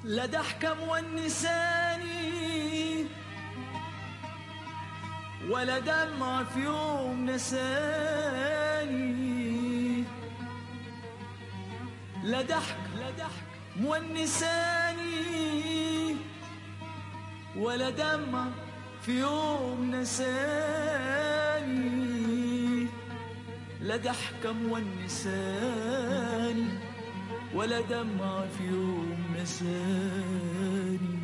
لا ضحكة مونساني ولا دمع في يوم نساني لا ضحك لا ضحك مونساني ولا دمع في يوم نساني لا ضحكة مونساني ولا دمع في يوم نساني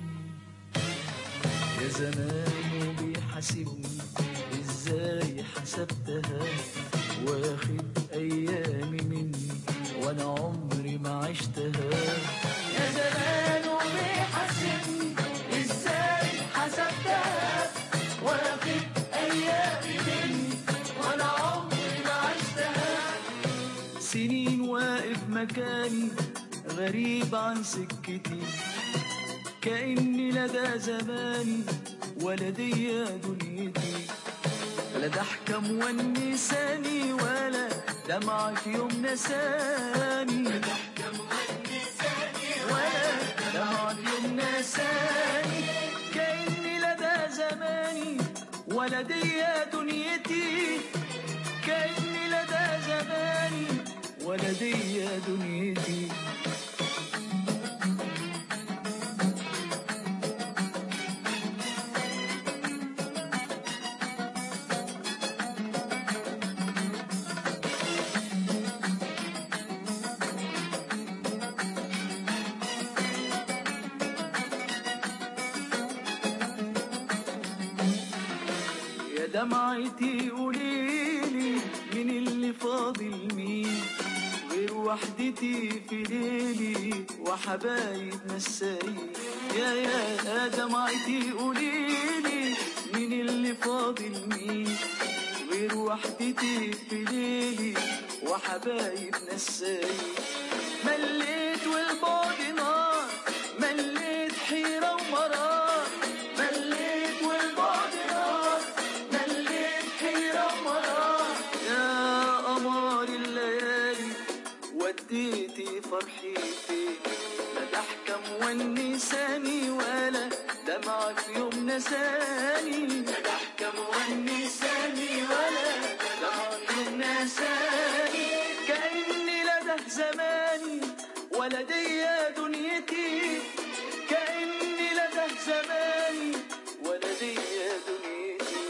يا زمان بيحاسبني ازاي حسبتها واخد ايامي مني وانا عمري ما عشتها يا زمان بيحاسبني ازاي حسبتها واخد ايامي مني وانا عمري ما عشتها سنين واقف مكاني غريب عن سكتي كأني لدى زماني ولا دي دنيتي لا ضحكة مونساني ولا دمعة في يوم نساني ولا دمعة في يوم نساني كأني لدى زماني ولا دي دنيتي كأني لدى زماني ولا دي دنيتي يا دمعتي قوليلي من اللي فاضل مين غير وحدتي في ليلي وحبايب نسايين يا يا دمعتي قوليلي من اللي فاضل مين غير وحدتي في ليلي وحبايب نسايين مليت والبعد نار مليت حيرة ومرار مليت والبعد نار مليت حيرة ومرار يا قمر الليالي وديتي فرحي فين لا ضحكة مونساني ولا دمعة في يوم نساني لا ضحكة مونساني ولا دمعة في يوم نساني كأني لدى زماني ولا دي دنيتي كأني لدى زماني ولا دي دنيتي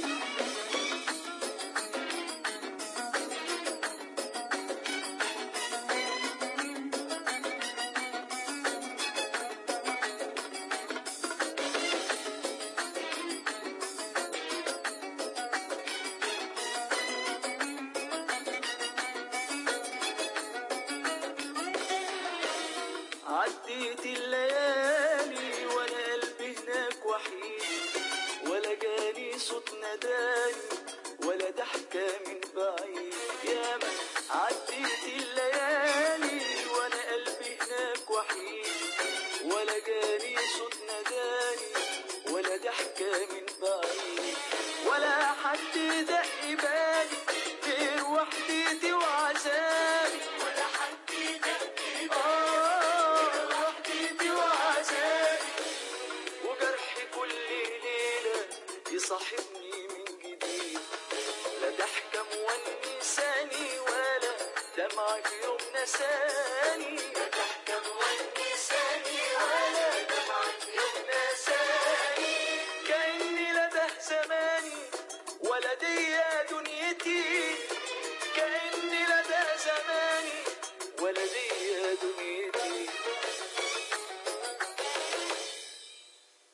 عديت الليالي وانا قلبي هناك وحيد ولا جاني صوت نداني ولا ضحكة من بعيد يا ما عديت الليالي وانا قلبي هناك وحيد ولا جاني صوت نداني ولا ضحكة من بعيد ولا حد دق بالي غير وحدتي وعذابي ولا حد دق بالي آه وحدتي وعذابي وجرحي كل ليلة يصاحبني من جديد لا ضحكة مونساني ولا دمعة في يوم نساني لا ضحكة مونساني ولا دمعة في يوم نساني كأني لده زماني ولا دي